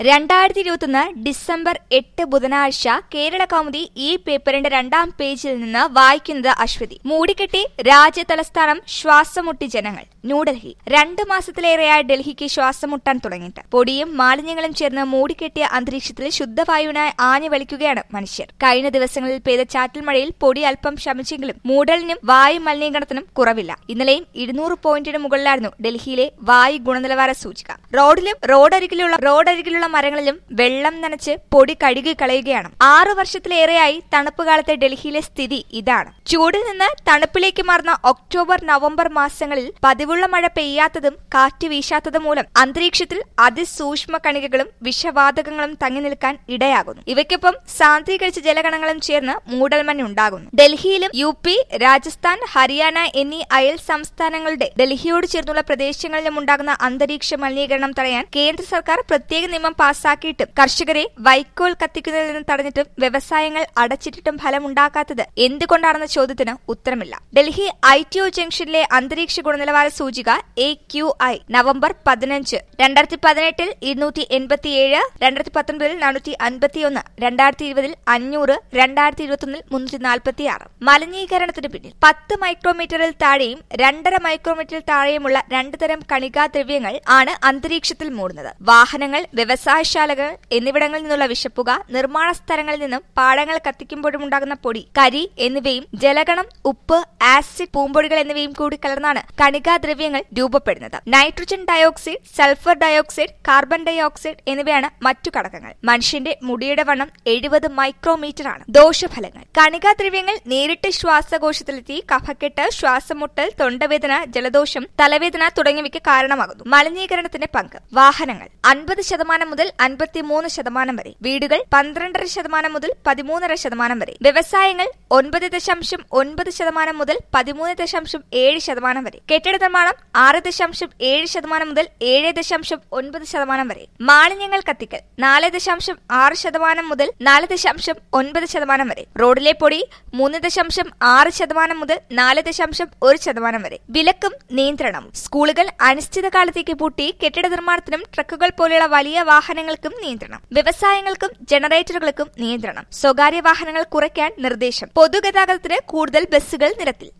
രണ്ടായിരത്തി ഇരുപത്തൊന്ന് ഡിസംബർ എട്ട് ബുധനാഴ്ച കേരള കൗമുദി ഈ പേപ്പറിന്റെ രണ്ടാം പേജിൽ നിന്ന് വായിക്കുന്നത് അശ്വതി മൂടിക്കെട്ടി രാജ്യ തലസ്ഥാനം ശ്വാസമുട്ടി ജനങ്ങൾ ന്യൂഡൽഹി രണ്ട് മാസത്തിലേറെയായി ഡൽഹിക്ക് ശ്വാസം മുട്ടാൻ തുടങ്ങിയിട്ട് പൊടിയും മാലിന്യങ്ങളും ചേർന്ന് മൂടിക്കെട്ടിയ അന്തരീക്ഷത്തിൽ ശുദ്ധവായുവിനായി ആഞ്ഞു വലിക്കുകയാണ് മനുഷ്യർ കഴിഞ്ഞ ദിവസങ്ങളിൽ പെയ്ത ചാറ്റൽ മഴയിൽ പൊടി അല്പം ശമിച്ചെങ്കിലും മൂടലിനും വായു മലിനീകരണത്തിനും കുറവില്ല ഇന്നലെയും ഇരുന്നൂറ് പോയിന്റിന് മുകളിലായിരുന്നു ഡൽഹിയിലെ വായു ഗുണനിലവാര സൂചിക റോഡിലും റോഡരികിലുള്ള റോഡരികിലുള്ള മരങ്ങളിലും വെള്ളം നനച്ച് പൊടി കഴുകി കളയുകയാണ് ആറു വർഷത്തിലേറെയായി തണുപ്പ് കാലത്തെ ഡൽഹിയിലെ സ്ഥിതി ഇതാണ് ചൂടിൽ നിന്ന് തണുപ്പിലേക്ക് മാറുന്ന ഒക്ടോബർ നവംബർ മാസങ്ങളിൽ പതിവുള്ള മഴ പെയ്യാത്തതും കാറ്റ് വീശാത്തതും മൂലം അന്തരീക്ഷത്തിൽ അതിസൂക്ഷ്മ കണികകളും വിഷവാതകങ്ങളും തങ്ങി നിൽക്കാൻ ഇടയാകുന്നു ഇവയ്ക്കൊപ്പം സാന്ദ്രീകരിച്ച ജലകണങ്ങളും ചേർന്ന് മൂടൽമഞ്ഞുണ്ടാകുന്നു ഡൽഹിയിലും യു പി രാജസ്ഥാൻ ഹരിയാന എന്നീ അയൽ സംസ്ഥാനങ്ങളുടെ ഡൽഹിയോട് ചേർന്നുള്ള പ്രദേശങ്ങളിലും ഉണ്ടാകുന്ന അന്തരീക്ഷ മലിനീകരണം തടയാൻ കേന്ദ്ര സർക്കാർ പ്രത്യേക നിയമം പാസാക്കിയിട്ടും കർഷകരെ വൈക്കോൽ കത്തിക്കുന്നതിൽ നിന്ന് തടഞ്ഞിട്ടും വ്യവസായങ്ങൾ അടച്ചിട്ടിട്ടും ഫലമുണ്ടാക്കാത്തത് എന്തുകൊണ്ടാണെന്ന ചോദ്യത്തിന് ഉത്തരമില്ല ഡൽഹി ഐ ടി ഒ ജംഗ്ഷനിലെ അന്തരീക്ഷ ഗുണനിലവാര സൂചിക എ ക്യു ഐ നവംബർ പതിനഞ്ച് രണ്ടായിരത്തി പതിനെട്ടിൽ ഇരുന്നൂറ്റി എൺപത്തിയേഴ് രണ്ടായിരത്തി പത്തൊൻപതിൽ നാനൂറ്റി അൻപത്തിയൊന്ന് രണ്ടായിരത്തി ഇരുപതിൽ അഞ്ഞൂറ് രണ്ടായിരത്തി ഇരുപത്തൊന്നിൽ മുന്നൂറ്റി നാൽപ്പത്തി ആറ് മലിനീകരണത്തിന് പിന്നിൽ പത്ത് മൈക്രോമീറ്ററിൽ താഴെയും രണ്ടര മൈക്രോമീറ്ററിൽ താഴെയുമുള്ള രണ്ടു തരം കണികാദ്രവ്യങ്ങൾ ആണ് അന്തരീക്ഷത്തിൽ മൂടുന്നത് വാഹനങ്ങൾ വ്യവസായശാലകൾ എന്നിവിടങ്ങളിൽ നിന്നുള്ള വിഷപ്പുക നിർമ്മാണ സ്ഥലങ്ങളിൽ നിന്നും പാടങ്ങൾ കത്തിക്കുമ്പോഴുമുണ്ടാകുന്ന പൊടി കരി എന്നിവയും ജലഗണം ഉപ്പ് ആസിഡ് പൂമ്പൊടികൾ എന്നിവയും കൂടി കലർന്നാണ് കണികാദ്രവ്യങ്ങൾ രൂപപ്പെടുന്നത് nitrogen dioxide sulphur dioxide carbon dioxide എന്നിവയാണ് മറ്റു ഘടകങ്ങൾ മനുഷ്യന്റെ മുടിയുടെ വണ്ണം എഴുപത് മൈക്രോമീറ്റർ ആണ് ദോഷഫലങ്ങൾ കണികാദ്രവ്യങ്ങൾ നേരിട്ട് ശ്വാസകോശത്തിലെത്തി കഫക്കെട്ട് ശ്വാസമുട്ടൽ തൊണ്ടവേദന ജലദോഷം തലവേദന തുടങ്ങിയവയ്ക്ക് കാരണമാകുന്നു മലിനീകരണത്തിന്റെ പങ്ക് വാഹനങ്ങൾ അൻപത് ശതമാനം മുതൽ അൻപത്തിമൂന്ന് ശതമാനം വരെ വീടുകൾ പന്ത്രണ്ടര ശതമാനം മുതൽ പതിമൂന്നര ശതമാനം വരെ വ്യവസായങ്ങൾ ഒൻപത് ദശാംശം ഒൻപത് ശതമാനം മുതൽ പതിമൂന്ന് ദശാംശം ഏഴ് ശതമാനം വരെ കെട്ടിട നിർമ്മാണം ആറ് ദശാംശം ഏഴ് ശതമാനം മുതൽ ഏഴ് ദശാംശം ഒൻപത് ശതമാനം വരെ മാലിന്യങ്ങൾ കത്തിക്കൽ നാല് ദശാംശം ആറ് ശതമാനം മുതൽ നാല് ദശാംശം ഒൻപത് ശതമാനം വരെ റോഡിലെ പൊടി മൂന്ന് ദശാംശം ആറ് ശതമാനം മുതൽ നാല് ദശാംശം ഒരു ശതമാനം വരെ വിലക്കും നിയന്ത്രണവും സ്കൂളുകൾ അനിശ്ചിതകാലത്തേക്ക് പൂട്ടി കെട്ടിട നിർമ്മാണത്തിനും ട്രക്കുകൾ പോലെയുള്ള വലിയ വാഹനങ്ങൾക്കും നിയന്ത്രണം വ്യവസായങ്ങൾക്കും ജനറേറ്ററുകൾക്കും നിയന്ത്രണം സ്വകാര്യ വാഹനങ്ങൾ കുറയ്ക്കാൻ നിർദ്ദേശം പൊതുഗതാഗതത്തിന് കൂടുതൽ ബസ്സുകൾ നിരത്തിൽ